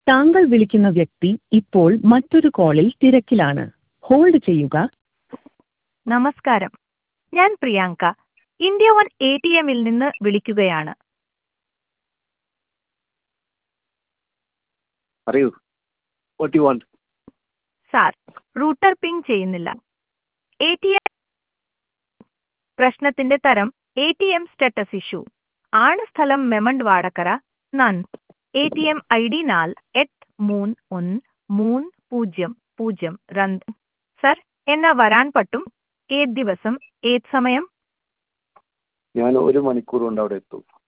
താങ്കൾ വിളിക്കുന്ന വ്യക്തി ഇപ്പോൾ മറ്റൊരു കോളിൽ തിരക്കിലാണ് ഹോൾഡ് ചെയ്യുക നമസ്കാരം ഞാൻ Priyanka India one A T എമ്മിൽ നിന്ന് വിളിക്കുകയാണ് പറയൂ what you want sir router ping ചെയ്യുന്നില്ല എ ടി എം പ്രശ്നത്തിന്റെ തരം A T M status issue ആണ് സ്ഥലം മെമണ്ട് വാടക്കര നൻ A T M I D നാൽ എട്ട് മൂന്ന് ഒന്ന് മൂന്ന് പൂജ്യം പൂജ്യം രണ്ട് സർ എന്നാ വരാൻ പറ്റും ഏത് ദിവസം ഏത് സമയം ഞാൻ ഒരു മണിക്കൂർ കൊണ്ട് അവിടെ എത്തും